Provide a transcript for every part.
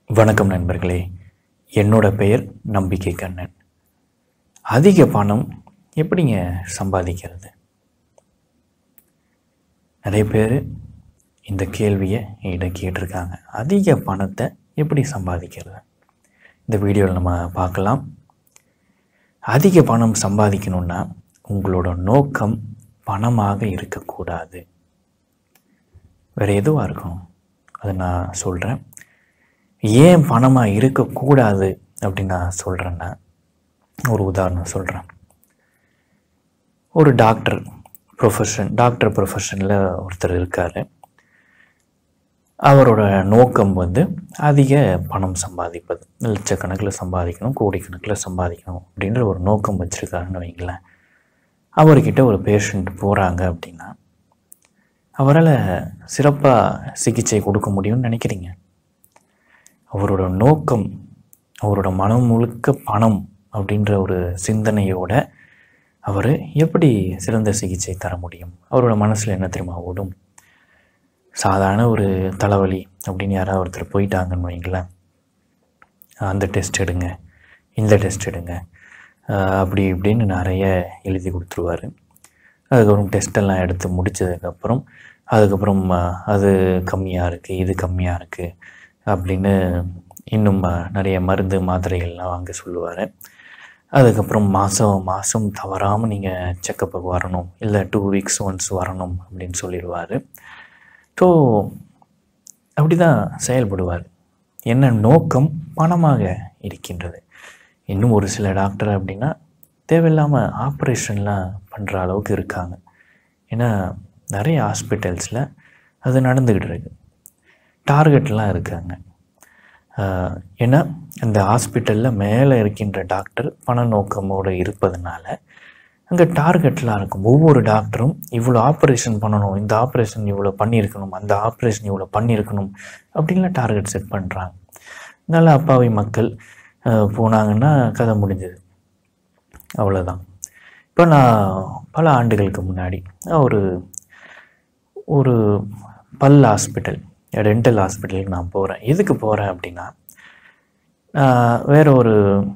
வணக்கம் நண்பர்களே என்னோட பெயர் நம்பிக்கை கண்ணன் அதிக பணம் எப்படிங்க சம்பாதிக்கிறது நிறைய பேர் இந்த கேள்வியை என்கிட்ட கேட்டிருக்காங்க அதிக பணத்தை எப்படி சம்பாதிக்கிறது இந்த வீடியோவில் நம்ம பார்க்கலாம் அதிக பணம் சம்பாதிக்கணுன்னா உங்களோட நோக்கம் பணமாக இருக்கக்கூடாது வேறு எதுவாக இருக்கணும் அதை நான் சொல்கிறேன் ஏன் பணமாக இருக்கக்கூடாது அப்படின்னு நான் சொல்கிறேன்னா ஒரு உதாரணம் சொல்கிறேன் ஒரு டாக்டர் ப்ரொஃபஷன் டாக்டர் ப்ரொஃபஷனில் ஒருத்தர் இருக்கார் அவரோட நோக்கம் வந்து அதிக பணம் சம்பாதிப்பது லட்சக்கணக்கில் சம்பாதிக்கணும் கோடிக்கணக்கில் சம்பாதிக்கணும் அப்படின்ற ஒரு நோக்கம் வச்சுருக்காருன்னு வைங்களேன் அவர்கிட்ட ஒரு பேஷண்ட் போகிறாங்க அப்படின்னா அவரால் சிறப்பாக சிகிச்சை கொடுக்க முடியும்னு நினைக்கிறீங்க அவரோட நோக்கம் அவரோட மனம் முழுக்க பணம் அப்படின்ற ஒரு சிந்தனையோட அவர் எப்படி சிறந்த சிகிச்சை தர முடியும் அவரோட மனசில் என்ன தெரியுமா ஓடும் சாதாரண ஒரு தலைவலி அப்படின்னு யாராவது ஒருத்தர் போயிட்டாங்கன்னு வைங்களேன் அந்த டெஸ்ட் எடுங்க இந்த டெஸ்ட் எடுங்க ஆஹ் அப்படி இப்படின்னு நிறைய எழுதி கொடுத்துருவாரு அதுக்கப்புறம் டெஸ்ட்டெல்லாம் எடுத்து முடித்ததுக்கப்புறம் அதுக்கப்புறம் ஆஹ் அது கம்மியாக இருக்குது இது கம்மியாக இருக்குது அப்படின்னு இன்னும் ஆஹ் நிறைய மருந்து மாத்திரைகள்லாம் வாங்க சொல்லுவார் அதுக்கப்புறம் மாதம் மாதம் தவறாமல் நீங்கள் செக்கப்புக்கு வரணும் இல்லை டூ வீக்ஸ் ஒன்ஸ் வரணும் அப்படின்னு சொல்லிடுவார் ஸோ அப்படி தான் செயல்படுவார் என்ன நோக்கம் பணமாக இருக்கின்றது இன்னும் ஒரு சில டாக்டர் அப்படின்னா தேவையில்லாமல் ஆப்ரேஷன்லாம் பண்ணுற அளவுக்கு இருக்காங்க ஏன்னா நிறைய ஹாஸ்பிட்டல்ஸில் அது நடந்துக்கிட்டு இருக்கு டார்கெட்லாம் இருக்காங்க ஆஹ் ஏன்னா அந்த ஹாஸ்பிட்டலில் மேலே இருக்கின்ற டாக்டர் பண நோக்கமோடு இருப்பதனால அங்கே டார்கெட்லாம் இருக்கும் ஒவ்வொரு டாக்டரும் இவ்வளோ ஆப்ரேஷன் பண்ணணும் இந்த ஆப்ரேஷன் இவ்வளோ பண்ணியிருக்கணும் அந்த ஆப்ரேஷன் இவ்வளோ பண்ணியிருக்கணும் அப்படின்லாம் டார்கெட் செட் பண்ணுறாங்க நல்ல அப்பாவி மக்கள் ஆஹ் போனாங்கன்னா கதை முடிஞ்சது அவ்வளோதான் இப்போ நான் பல ஆண்டுகளுக்கு முன்னாடி ஒரு ஒரு பல் ஹாஸ்பிட்டல் டென்டல் ஹாஸ்பிட்டலுக்கு நான் போகிறேன் எதுக்கு போகிறேன் அப்படின்னா ஆஹ் வேற ஒரு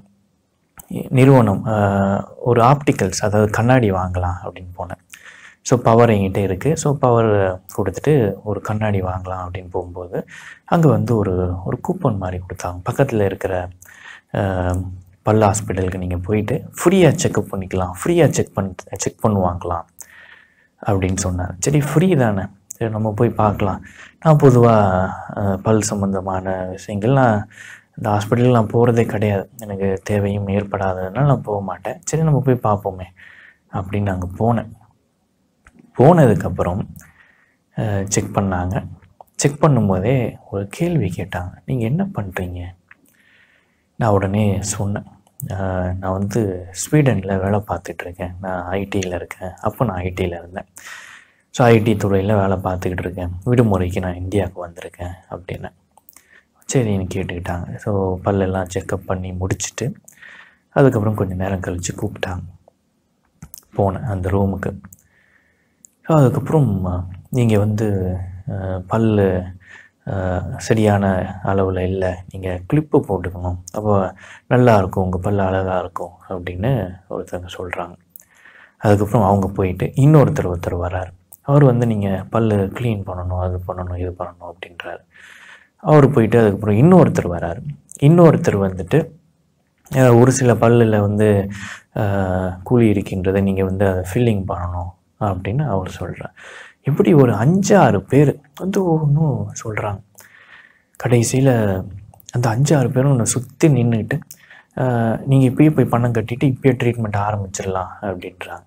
நிறுவனம் ஆஹ் ஒரு ஆப்டிக்கல்ஸ் அதாவது கண்ணாடி வாங்கலாம் அப்படின்னு போனேன் ஸோ பவர் என்கிட்ட இருக்குது ஸோ பவர் கொடுத்துட்டு ஒரு கண்ணாடி வாங்கலாம் அப்படின்னு போகும்போது அங்கே வந்து ஒரு ஒரு கூப்பன் மாதிரி கொடுத்தாங்க பக்கத்தில் இருக்கிற ஆஹ், பல் ஹாஸ்பிட்டலுக்கு நீங்கள் போயிட்டு ஃப்ரீயாக செக்அப் பண்ணிக்கலாம் ஃப்ரீயாக செக் பண் செக் பண்ணுவாங்களாம் அப்படின்னு சொன்னார் சரி ஃப்ரீ தானே சரி நம்ம போய் பார்க்கலாம் நான் பொதுவாக பல் சம்மந்தமான விஷயங்கள் நான் இந்த ஹாஸ்பிட்டலுக்கு நான் போகிறதே கிடையாது எனக்கு தேவையும் ஏற்படாததுனால நான் போக மாட்டேன் சரி நம்ம போய் பார்ப்போமே அப்படின்னு அங்கே போனேன் போனதுக்கப்புறம் செக் பண்ணாங்க செக் பண்ணும்போதே ஒரு கேள்வி கேட்டாங்க நீங்கள் என்ன பண்ணுறீங்க நான் உடனே சொன்னேன் அஹ், நான் வந்து ஸ்வீடனில் வேலை பார்த்துட்ருக்கேன் நான் ஐடியில் இருக்கேன் அப்போ நான் ஐடியில் இருந்தேன் ஸோ ஐடி துறையில் வேலை பார்த்துக்கிட்டு இருக்கேன் விடுமுறைக்கு நான் இந்தியாவுக்கு வந்திருக்கேன் அப்படின்னு சரின்னு கேட்டுக்கிட்டாங்க ஸோ பல்லெல்லாம் செக்கப் பண்ணி முடிச்சுட்டு அதுக்கப்புறம் கொஞ்சம் நேரம் கழித்து கூப்பிட்டாங்க போனேன் அந்த ரூமுக்கு ஸோ அதுக்கப்புறம் நீங்கள் வந்து அஹ், பல்லு அஹ், சரியான அளவில் இல்லை நீங்கள் கிளிப்பு போட்டுக்கணும் அப்போ நல்லா இருக்கும் உங்கள் பல்லு அழகாக இருக்கும் அப்படின்னு ஒருத்தவங்க சொல்கிறாங்க அதுக்கப்புறம் அவங்க போயிட்டு இன்னொருத்தர் ஒருத்தர் வராரு அவர் வந்து நீங்கள் பல்லு க்ளீன் பண்ணணும் அது பண்ணணும் இது பண்ணணும் அப்படின்றாரு அவர் போயிட்டு அதுக்கப்புறம் இன்னொருத்தர் வராரு இன்னொருத்தர் வந்துட்டு அஹ், ஒரு சில பல்லில் வந்து அஹ், குழி இருக்கின்றதை நீங்கள் வந்து அதை ஃபில்லிங் பண்ணணும் அப்படின்னு அவர் சொல்கிறார் இப்படி ஒரு அஞ்சாறு பேர் வந்து ஒன்றும் சொல்கிறாங்க கடைசியில் அந்த அஞ்சாறு பேரும் உன்னை சுற்றி நின்றுக்கிட்டு நீங்கள் இப்பயே போய் பணம் கட்டிட்டு இப்பயே ட்ரீட்மெண்ட் ஆரம்பிச்சிடலாம் அப்படின்றாங்க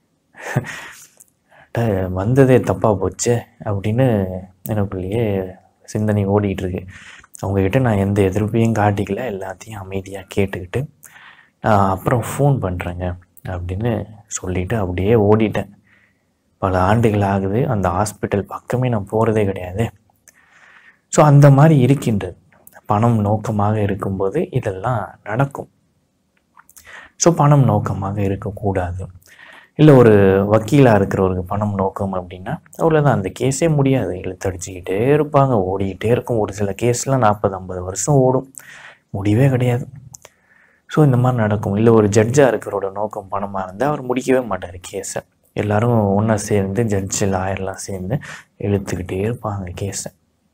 அட, வந்ததே தப்பாக போச்சே அப்படின்னு எனக்குள்ளேயே சிந்தனை ஓடிட்டு இருக்கு அவங்கக்கிட்ட நான் எந்த எதிர்ப்பையும் காட்டிக்கல எல்லாத்தையும் அமைதியாக கேட்டுக்கிட்டு "நான் அப்புறம் ஃபோன் பண்ணுறேங்க அப்படின்னு சொல்லிட்டு அப்படியே ஓடிட்டேன் பல ஆண்டுகள் ஆகுது அந்த ஹாஸ்பிட்டல் பக்கமே நான் போகிறதே கிடையாது ஸோ அந்த மாதிரி இருக்கின்றது பணம் நோக்கமாக இருக்கும்போது இதெல்லாம் நடக்கும் ஸோ பணம் நோக்கமாக இருக்கக்கூடாது இல்லை ஒரு வக்கீலாக இருக்கிறவருக்கு பணம் நோக்கம் அப்படின்னா அவ்வளோதான் அந்த கேஸே முடியாது இழுத்தடிச்சிக்கிட்டே இருப்பாங்க ஓடிக்கிட்டே இருக்கும் ஒரு சில கேஸ்லாம் நாற்பது ஐம்பது வருஷம் ஓடும் முடிவே கிடையாது ஸோ இந்த மாதிரி நடக்கும் இல்லை ஒரு ஜட்ஜாக இருக்கிறோட நோக்கம் பணமாக இருந்தால் அவர் முடிக்கவே மாட்டார் கேஸை எல்லாரும் ஒன்றா சேர்ந்து ஜட்ஜு லாயர்லாம் சேர்ந்து இழுத்துக்கிட்டே இருப்பாங்க கேஸை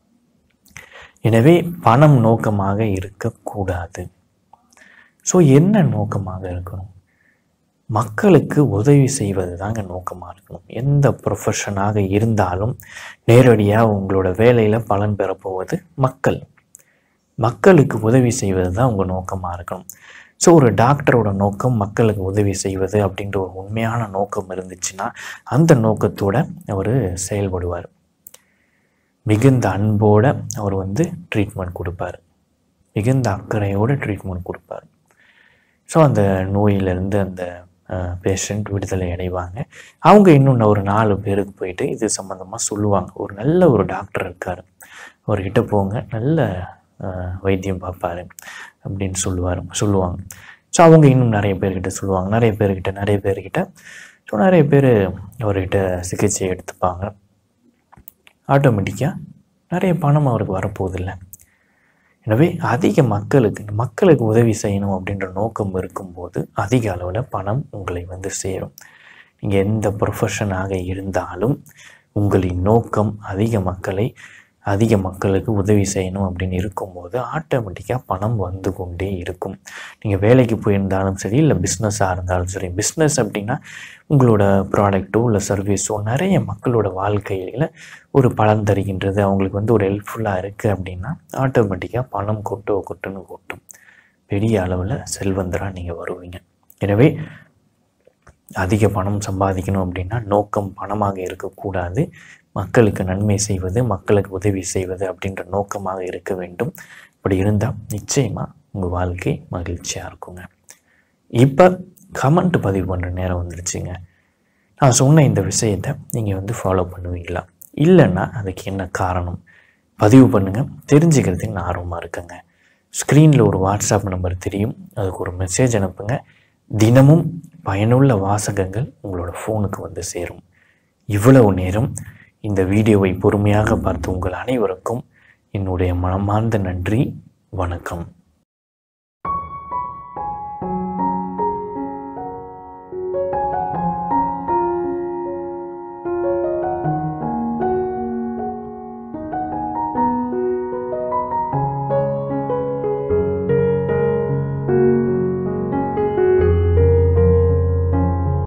எனவே பணம் நோக்கமாக இருக்கக்கூடாது ஸோ என்ன நோக்கமாக இருக்கணும் மக்களுக்கு உதவி செய்வது தாங்க நோக்கமாக இருக்கணும் எந்த ப்ரொஃபஷனாக இருந்தாலும் நேரடியாக உங்களோட வேலையில் பலன் பெறப்போவது மக்கள் மக்களுக்கு உதவி செய்வது தான் உங்கள் நோக்கமாக இருக்கணும் ஸோ ஒரு டாக்டரோட நோக்கம் மக்களுக்கு உதவி செய்வது அப்படின்ற ஒரு உண்மையான நோக்கம் இருந்துச்சுன்னா அந்த நோக்கத்தோட அவர் செயல்படுவார் மிகுந்த அன்போட அவர் வந்து ட்ரீட்மெண்ட் கொடுப்பார் மிகுந்த அக்கறையோட ட்ரீட்மெண்ட் கொடுப்பார் ஸோ அந்த நோயிலிருந்து அந்த பேஷண்ட் விடுதலை அடைவாங்க அவங்க இன்னொன்று ஒரு நாலு பேருக்கு போயிட்டு இது சம்மந்தமாக சொல்லுவாங்க ஒரு நல்ல ஒரு டாக்டர் இருக்கார் அவர்கிட்ட போங்க நல்ல அஹ், வைத்தியம் பார்ப்பாரு அப்படின்னு சொல்லுவார் சொல்லுவாங்க ஸோ அவங்க இன்னும் நிறைய பேர்கிட்ட சொல்லுவாங்க நிறைய பேர்கிட்ட நிறைய பேர்கிட்ட ஸோ நிறைய பேர் அவர்கிட்ட சிகிச்சை எடுத்துப்பாங்க ஆட்டோமேட்டிக்காக நிறைய பணம் அவருக்கு வரப்போதில்லை எனவே அதிக மக்களுக்கு மக்களுக்கு உதவி செய்யணும் அப்படின்ற நோக்கம் இருக்கும்போது அதிக அளவில் பணம் உங்களை வந்து சேரும் நீங்கள் எந்த ப்ரொஃபஷனாக இருந்தாலும் உங்களின் நோக்கம் அதிக மக்களை அதிக மக்களுக்கு உதவி செய்யணும் அப்படின்னு இருக்கும்போது ஆட்டோமேட்டிக்காக பணம் வந்து கொண்டே இருக்கும் நீங்கள் வேலைக்கு போயிருந்தாலும் சரி இல்லை பிஸ்னஸாக இருந்தாலும் சரி பிஸ்னஸ் அப்படின்னா உங்களோட ப்ராடக்ட்டோ இல்லை சர்வீஸோ நிறைய மக்களோட வாழ்க்கையில் ஒரு பலன் தருகின்றது அவங்களுக்கு வந்து ஒரு ஹெல்ப்ஃபுல்லாக இருக்குது அப்படின்னா ஆட்டோமேட்டிக்காக பணம் கொட்டோ கொட்டுன்னு கொட்டும் பெரிய அளவில் செல்வந்தராக நீங்கள் வருவீங்க எனவே அதிக பணம் சம்பாதிக்கணும் அப்படின்னா நோக்கம் பணமாக இருக்கக்கூடாது மக்களுக்கு நன்மை செய்வது மக்களுக்கு உதவி செய்வது அப்படின்ற நோக்கமாக இருக்க வேண்டும் இப்படி இருந்தால் நிச்சயமாக உங்கள் வாழ்க்கை மகிழ்ச்சியாக இருக்குங்க இப்போ கமெண்ட் பதிவு பண்ணுற நேரம் வந்துருச்சுங்க நான் சொன்ன இந்த விஷயத்தை நீங்கள் வந்து ஃபாலோ பண்ணுவீங்களா இல்லைன்னா அதுக்கு என்ன காரணம் பதிவு பண்ணுங்கள் தெரிஞ்சுக்கிறதுக்கு நான் ஆர்வமாக இருக்கேங்க ஸ்க்ரீனில் ஒரு வாட்ஸ்அப் நம்பர் தெரியும் அதுக்கு ஒரு மெசேஜ் அனுப்புங்க தினமும் பயனுள்ள வாசகங்கள் உங்களோட ஃபோனுக்கு வந்து சேரும் இவ்வளவு நேரம் இந்த வீடியோவை பொறுமையாக பார்த்த உங்கள் அனைவருக்கும் என்னுடைய மனமார்ந்த நன்றி வணக்கம்